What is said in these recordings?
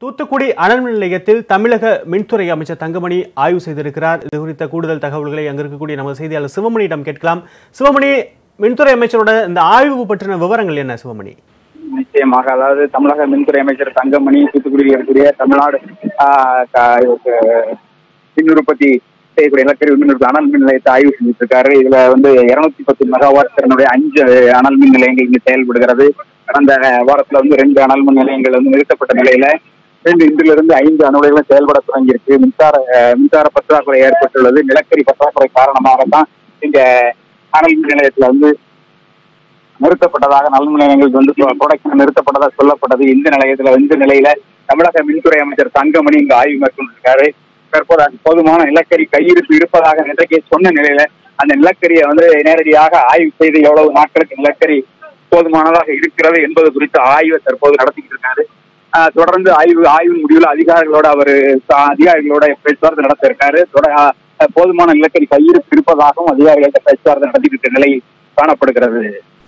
தூத்துக்குடி அனல் மின் நிலையத்தில் தமிழக மின்துறை அமைச்சர் தங்கமணி ஆய்வு செய்திருக்கிறார் இது குறித்த கூடுதல் தகவல்களை அங்க இருக்கக்கூடிய நமது செய்தியாளர் சிவமணியிடம் கேட்கலாம் சிவமணி மின்துறை அமைச்சரோட இந்த ஆய்வு பற்றின விவரங்கள் என்ன சிவமணி நிச்சயமாக அதாவது தமிழக மின்துறை அமைச்சர் தங்கமணி தூத்துக்குடியில் இருக்கக்கூடிய தமிழ்நாடு ஆஹ், க- இதுக்கு மின் உற்பத்தி செய்யக்கூடிய நிலக்கரி மின் உற்பத்தி அனல் மின் நிலையத்தை ஆய்வு செஞ்சுட்டு இருக்காரு இதுல வந்து இருநூத்தி பத்து மெகாவாட் திறனுடைய அஞ்சு அனல் மின் நிலையங்கள் இங்கு செயல்படுகிறது கடந்த வாரத்துல வந்து ரெண்டு அனல் மின் நிலையங்கள் வந்து நிறுத்தப்பட்ட நிலையில ரெண்டு இன்றிலிருந்து ஐந்து அணு உலைகளும் செயல்பட தொடங்கியிருக்கு மின்சார அஹ், மின்சார பற்றாக்குறை ஏற்பட்டுள்ளது நிலக்கரி பற்றாக்குறை காரணமாக தான் இந்த அனல் மின் நிலையத்துல வந்து நிறுத்தப்பட்டதாக நலன் நிலையங்கள் வந்து ப்ரொடக்ஷன் நிறுத்தப்பட்டதாக சொல்லப்பட்டது இந்த நிலையத்துல இந்த நிலையில தமிழக மின்துறை அமைச்சர் தங்கமணி இங்கு ஆய்வு மேற்கொண்டிருக்காரு தற்போது அது போதுமான நிலக்கரி கையிருப்பு இருப்பதாக இன்றைக்கு சொன்ன நிலையில அந்த நிலக்கரியை வந்து நேரடியாக ஆய்வு செய்து எவ்வளவு நாட்களுக்கு நிலக்கரி போதுமானதாக இருக்கிறது என்பது குறித்த ஆய்வை தற்போது நடத்திக்கிட்டு இருக்காரு ஆஹ் தொடர்ந்து ஆய்வு ஆய்வின் முடிவில் அதிகாரிகளோட அவர் அதிகாரிகளோட பேச்சுவார்த்தை நடத்த இருக்காரு தொட- ஆஹ் போதுமான நிலக்கரி கையிருப்பு இருப்பதாகவும் அதிகாரிகள்கிட்ட பேச்சுவார்த்தை நடத்திக்கிட்டு இருக்க நிலை காணப்படுகிறது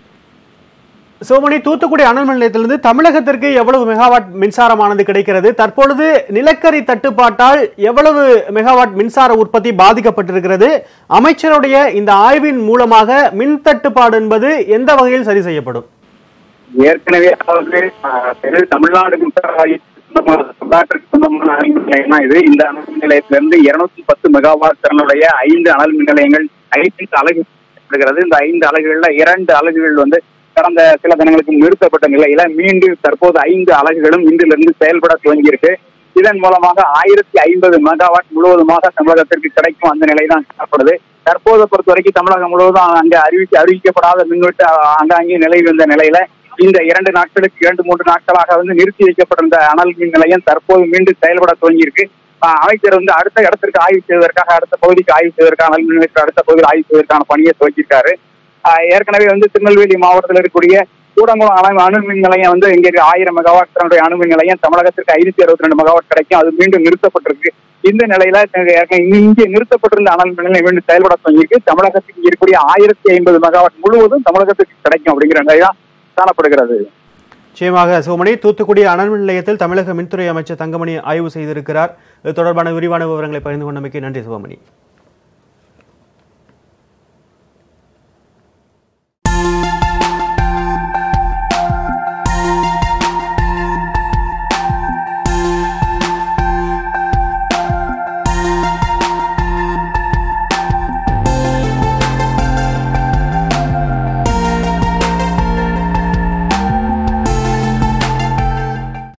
சிவமணி தூத்துக்குடி அனல் மின் நிலையத்திலிருந்து தமிழகத்திற்கு எவ்வளவு மெகாவாட் மின்சாரமானது கிடைக்கிறது தற்பொழுது நிலக்கரி தட்டுப்பாட்டால் எவ்வளவு மெகாவாட் மின்சார உற்பத்தி பாதிக்கப்பட்டிருக்கிறது அமைச்சருடைய இந்த ஆய்வின் மூலமாக மின் தட்டுப்பாடு என்பது எந்த வகையில் சரி செய்யப்படும் ஏற்கனவே அதாவது ஆஹ், இது தமிழ்நாடு மின்சார வாரியத்துக்கு சொந்தமான தமிழ்நாட்டிற்கு சொந்தமான அனல் மின் நிலையம் தான் இது இந்த அனல் மின் நிலையத்திலிருந்து இருநூத்தி பத்து மெகாவாட் திறனுடைய ஐந்து அனல் மின் நிலையங்கள் ஐந்து அலகு இருக்கிறது இந்த ஐந்து அலகுகள்ல இரண்டு அலகுகள் வந்து கடந்த சில தினங்களுக்கு நிறுத்தப்பட்ட நிலையில மீண்டும் தற்போது ஐந்து அலகுகளும் இன்றிலிருந்து செயல்பட துவங்கியிருக்கு இதன் மூலமாக ஆயிரத்தி ஐம்பது மெகாவாட் முழுவதுமாக தமிழகத்திற்கு கிடைக்கும் அந்த நிலை தான் காணப்படுது தற்போது பொறுத்த வரைக்கும் தமிழகம் முழுவதும் அங்க அறிவிக்க அறிவிக்கப்படாத மின்வெட்டு அங்காங்கே நிலவி வந்த நிலையில இந்த இரண்டு நாட்களுக்கு இரண்டு மூன்று நாட்களாக வந்து நிறுத்தி வைக்கப்பட்டிருந்த அனல் மின் நிலையம் தற்போது மீண்டும் செயல்பட துவங்கியிருக்கு ஆஹ் அமைச்சர் வந்து அடுத்த இடத்திற்கு ஆய்வு செய்வதற்காக அடுத்த பகுதிக்கு ஆய்வு செய்வதற்கான அனல் மின் நிலையத்தை அடுத்த பகுதியில் ஆய்வு செய்வதற்கான பணியை துவக்கியிருக்காரு ஆஹ் ஏற்கனவே வந்து திருநெல்வேலி மாவட்டத்தில் இருக்கக்கூடிய கூடங்குளம் அணு அணு மின் நிலையம் வந்து இங்கே இருக்க ஆயிரம் மெகாவாட் திறனுடைய அணு மின் நிலையம் தமிழகத்திற்கு ஐநூத்தி அறுபத்தி ரெண்டு மெகாவாட் கிடைக்கும் அது மீண்டும் நிறுத்தப்பட்டிருக்கு இந்த நிலையில ஏற்கனவே இங்கே நிறுத்தப்பட்டிருந்த அனல் மின் நிலையம் மீண்டும் செயல்பட துவங்கியிருக்கு தமிழகத்துக்கு இங்க இருக்கக்கூடிய ஆயிரத்தி ஐம்பது மெகாவாட் முழுவதும் தமிழகத்துக்கு கிடைக்கும் அப்படிங்கிற நிலை தான் காணப்படுகிறது நிச்சயமாக சிவமணி தூத்துக்குடி அனல் மின் நிலையத்தில் தமிழக மின்துறை அமைச்சர் தங்கமணி ஆய்வு செய்திருக்கிறார் இது தொடர்பான விரிவான விவரங்களை பகிர்ந்து கொண்டமைக்கு நன்றி சிவமணி